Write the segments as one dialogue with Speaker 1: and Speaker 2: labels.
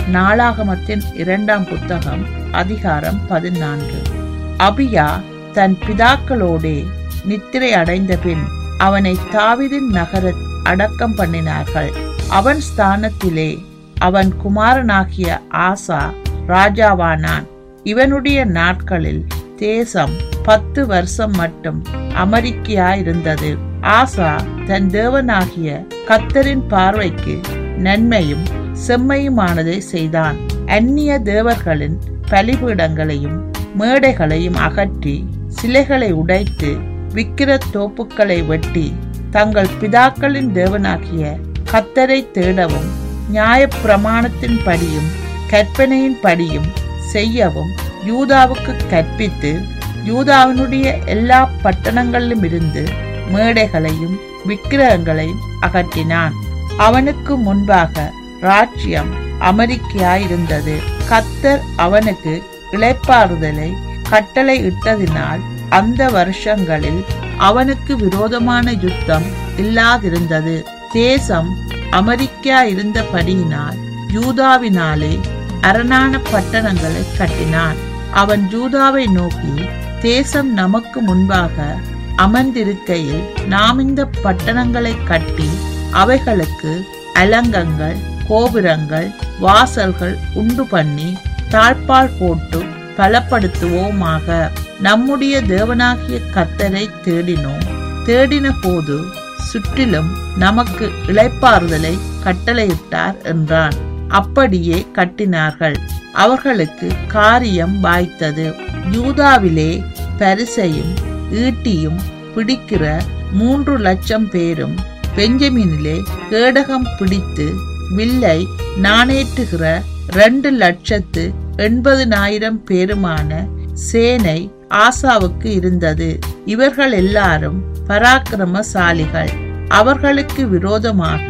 Speaker 1: நாளாகமத்தின் இரண்டாம் புத்தகம் அதிகாரம் பதினான்கு அபியா தன் பிதாக்களோடே நித்திரை அடைந்த பின் அவனை தாவிதின் நகர அடக்கம் பண்ணினார்கள் அவன் ஸ்தானத்திலே அவன் குமாரனாகிய ஆசா ராஜாவானான் இவனுடைய நாட்களில் தேசம் பத்து வருஷம் மட்டும் அமெரிக்கையாயிருந்தது ஆசா தன் தேவனாகிய கத்தரின் பார்வைக்கு நன்மையும் செம்மையுமானதை செய்தான் அந்நிய தேவர்களின் பலிபீடங்களையும் மேடைகளையும் அகற்றி சிலைகளை உடைத்து விக்கிர தோப்புக்களை வெட்டி தங்கள் பிதாக்களின் தேவனாகிய கத்தரை தேடவும் நியாய பிரமாணத்தின் படியும் கற்பனையின் படியும் செய்யவும் யூதாவுக்கு கற்பித்து யூதாவினுடைய எல்லா பட்டணங்களிலும் இருந்து மேடைகளையும் விக்கிரகங்களையும் அகற்றினான் அவனுக்கு முன்பாக ராஜ்யம் அமெரிக்கையாயிருந்தது கத்தர் அவனுக்கு இளைப்பாறுதலை கட்டளை இட்டதினால் அந்த வருஷங்களில் அவனுக்கு விரோதமான யுத்தம் இல்லாதிருந்தது தேசம் அமெரிக்கா இருந்தபடியினால் யூதாவினாலே அரணான பட்டணங்களை கட்டினான் அவன் யூதாவை நோக்கி தேசம் நமக்கு முன்பாக அமர்ந்திருக்கையில் நாம் இந்த பட்டணங்களை கட்டி அவைகளுக்கு அலங்கங்கள் கோபுரங்கள் வாசல்கள் உண்டு பண்ணி தாழ்பால் போட்டு பலப்படுத்துவோமாக நம்முடைய தேவனாகிய கத்தரை தேடினோம் தேடின போது சுற்றிலும் நமக்கு இளைப்பாறுதலை கட்டளையிட்டார் என்றான் அப்படியே கட்டினார்கள் அவர்களுக்கு காரியம் வாய்த்தது யூதாவிலே பரிசையும் ஈட்டியும் பிடிக்கிற மூன்று லட்சம் பேரும் பெஞ்சமினிலே கேடகம் பிடித்து வில்லை நாணேற்றுகிற ரெண்டு லட்சத்து எண்பதினாயிரம் பேருமான சேனை ஆசாவுக்கு இருந்தது இவர்கள் எல்லாரும் பராக்கிரமசாலிகள் அவர்களுக்கு விரோதமாக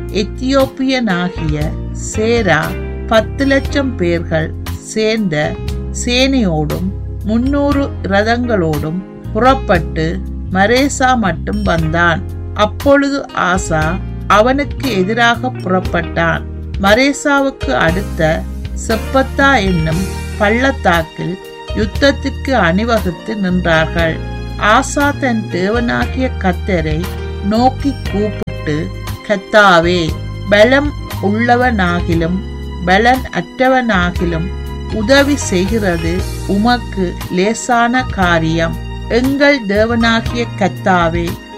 Speaker 1: எத்தியோப்பியனாகிய சேரா பத்து லட்சம் பேர்கள் சேர்ந்த சேனையோடும் முன்னூறு ரதங்களோடும் புறப்பட்டு மரேசா மட்டும் வந்தான் அப்பொழுது ஆசா அவனுக்கு எதிராக புறப்பட்டான் மரேசாவுக்கு அடுத்த செப்பத்தா என்னும் பள்ளத்தாக்கில் யுத்தத்திற்கு அணிவகுத்து நின்றார்கள் ஆசா தன் தேவனாகிய கத்தரை நோக்கி கூப்பிட்டு கத்தாவே பலம் உள்ளவனாகிலும் பலன் அற்றவனாகிலும் உதவி செய்கிறது உமக்கு லேசான காரியம் எங்கள் தேவனாகிய கத்தாவே